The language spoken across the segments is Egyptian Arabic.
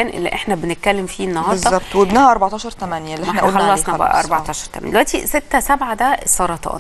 اللي احنا بنتكلم فيه النهارده بالظبط وابنها 14 8 اللي ما احنا احنا قلنا عليه خلصنا بقى خلاص. 14 8 دلوقتي 6 7 ده السرطان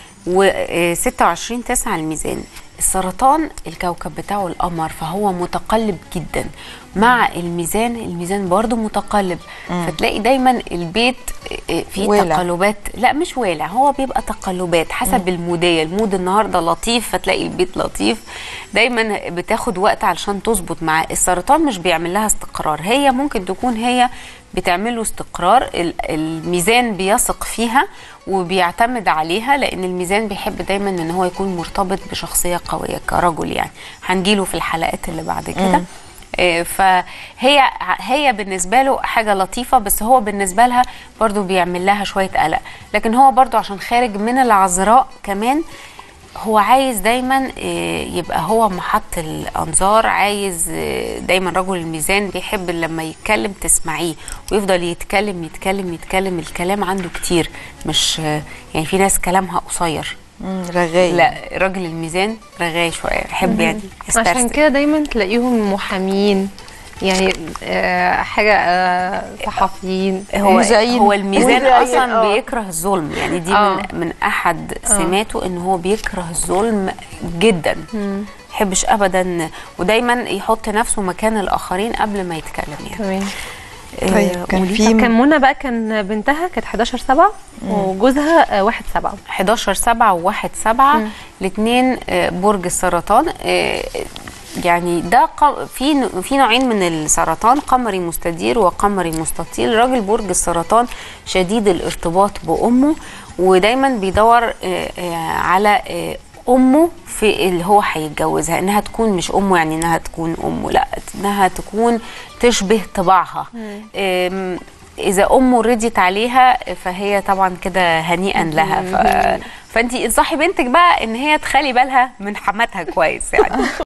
و26 9 الميزان السرطان الكوكب بتاعه القمر فهو متقلب جدا مع الميزان الميزان برضو متقلب فتلاقي دايما البيت فيه والع. تقلبات لا مش والع هو بيبقى تقلبات حسب المودية المود النهارده لطيف فتلاقي البيت لطيف دايما بتاخد وقت علشان تظبط معاه السرطان مش بيعمل لها استقرار هي ممكن تكون هي بتعمل له استقرار ال- الميزان بيثق فيها وبيعتمد عليها لان الميزان بيحب دايما ان هو يكون مرتبط بشخصيه قويه كرجل يعني هنجيله في الحلقات اللي بعد كده آه، فهي هي بالنسبه له حاجه لطيفه بس هو بالنسبه لها برضو بيعمل لها شويه قلق لكن هو برضو عشان خارج من العذراء كمان هو عايز دايما آه، يبقى هو محط الانظار عايز آه، دايما رجل الميزان بيحب لما يتكلم تسمعيه ويفضل يتكلم يتكلم يتكلم الكلام عنده كتير مش آه، يعني في ناس كلامها قصير مم، رغاي لا راجل الميزان رغاي شويه يحب يعني عشان يسترسل. كده دايما تلاقيهم محامين يعني آه، حاجه آه، صحفيين هو مذيعين. هو الميزان مذيعين، اصلا آه. بيكره الظلم يعني دي آه. من من احد سماته ان هو بيكره الظلم جدا ما يحبش ابدا ودايما يحط نفسه مكان الاخرين قبل ما يتكلم يعني تمام طيب كان وليه في كان منى بقى كان بنتها كانت 11 7 وجوزها آه، 1 7 11 7 و1 7 الاثنين برج السرطان آه، يعني ده ق- في ن- في نوعين من السرطان قمري مستدير وقمري مستطيل راجل برج السرطان شديد الارتباط بامه ودايما بيدور آه، آه، على آه، امه في اللي هو هيتجوزها انها تكون مش امه يعني انها تكون امه لا انها تكون تشبه طباعها آم، اذا امه رضيت عليها فهي طبعا كده هنيئا لها ف... فانت انصحي بنتك بقى ان هي تخلي بالها من حماتها كويس يعني